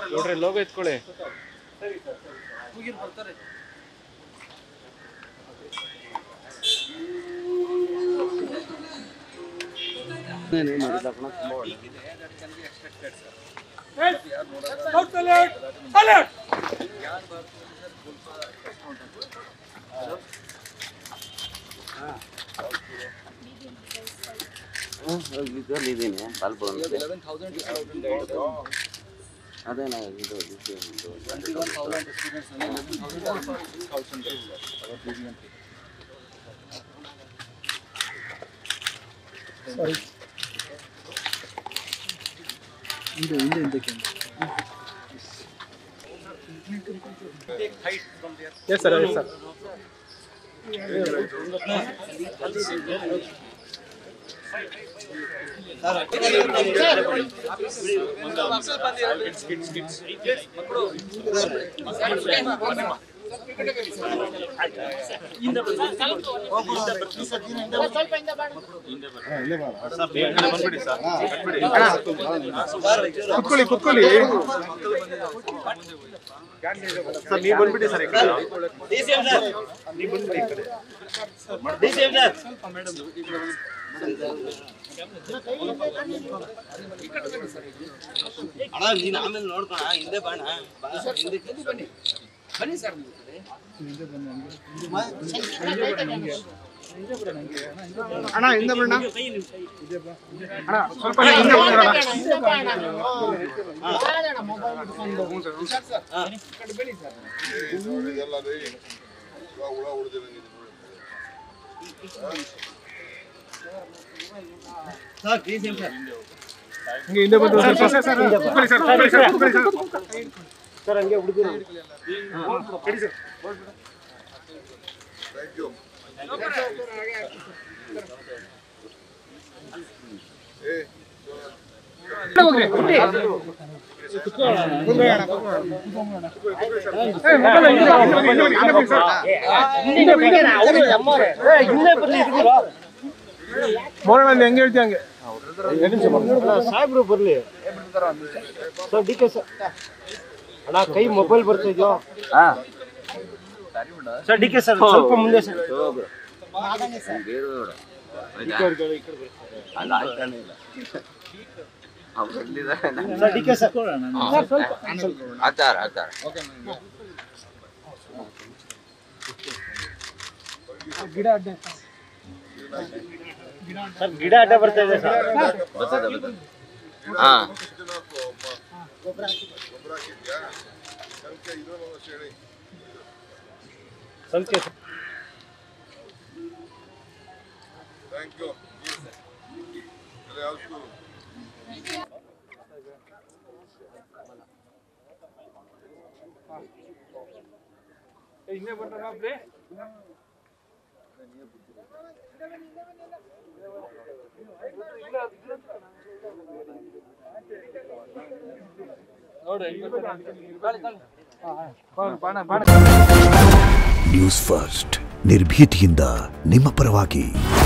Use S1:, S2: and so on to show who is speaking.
S1: ನೋಡ್ರಿ ಲೋಗೋ ಎತ್ಕೊಳ್ಳಿ
S2: ಇದರಲ್ಲಿ ಇದೀನಿ ಬಲ್ಬ್ ಅದೇನ ಇದು
S1: ಎಸ್ ಸರ್ ಎಸ್ ಸರ್ ಕುತ್ಕೊಳ್ಳಿ ಕುತ್ಕೊಳ್ಳಿ ಸರ್ ನೀವು ಬಂದ್ಬಿಡಿ ಸರ್ ಈ ಕಡೆ ನೀವು ಬಂದ್ಬಿಡಿ ಈ ಕಡೆ
S2: ಅಣ್ಣ ನೀನ್ ಆಮೇಲೆ ನೋಡ್ಕೊಣ ಹಿಂದೆ ಬಾಣ ಹಿಂದೆ
S1: ಅಣ್ಣ ಹಿಂದೆ ಬಣ್ಣ ಅಣ್ಣ ಸ್ವಲ್ಪ ಹಿಂದೆ ಹೋಗೋಣ ಹಿಂಗೆ ಹಿಂದೆ ಬಂದು ಸರ್ ಸರ್ ಸರ್ ಕುತ್ಕೊಳ್ಳಿ ಸರ್ ಕುತ್ಕೊಳ್ಳಿ ಸರ್ ಕುತ್ಕೊಳ್ಳಿ ಸರ್ ಸರ್ ಹಂಗೆ ಹುಡುಗರು ಹೇಳಿ ಸರ್ ಹೋಗ್ರಿ ಹುಟ್ಟಿ. ಕುತ್ಕೊಳ್ಳಿ ಅಣ್ಣ, ಕುತ್ಕೊಳ್ಳಿ. ಏ, ಮೊಬೈಲ್ ಹಿಂದೆ ಬನ್ನಿ, ಹಿಂದೆ ಬನ್ನಿ, ಹಿಂದೆ ಬನ್ನಿ ಸರ್. ಮೋರಣ್ಣ ಅಲ್ಲಿ ಹೆಂಗೆ ಹೇಳ್ತೀಯ ಹಂಗೆ
S3: ಸಾಹೇಬ್ರು ಬರ್ಲಿ ಸರ್ ಡಿ ಕೆ ಸರ್ ಅಣ್ಣ ಕೈ ಮೊಬೈಲ್ ಬರ್ತಾ ಇದೆಯೋ ಸರ್ ಡಿ ಕೆ ಸರ್ ಸ್ವಲ್ಪ ಮುಂದೆ ಸರ್
S2: ಅಲ್ಲ ಆಯ್ತಾನೆ ಇಲ್ಲ ಅವ್ರು ಎಲ್ಲಿದ್ದಾರೆ ನಾನು-
S3: ಸರ್ ಡಿ ಕೆ ಸರ್
S2: ಆಚಾರ ಆಚಾರ
S3: ಸರ್ ಗಿಡ ಅಡ್ಡ ಬರ್ತಾ ಇದೆ ಸರ್
S2: ಬರ್ತದೆ ಬರ್ತದೆ ಹಾ
S3: ಸಂಖ್ಯೆ
S1: ಹಿಂಗೆ ಬರ್ತಾರ ಒಬ್ರಿ ನೋಡಿ ಬಾಣ ಬಾಣ
S4: ನ್ಯೂಸ್ ಫಸ್ಟ್ ನಿರ್ಭೀತಿಯಿಂದ ನಿಮ್ಮ ಪರವಾಗಿ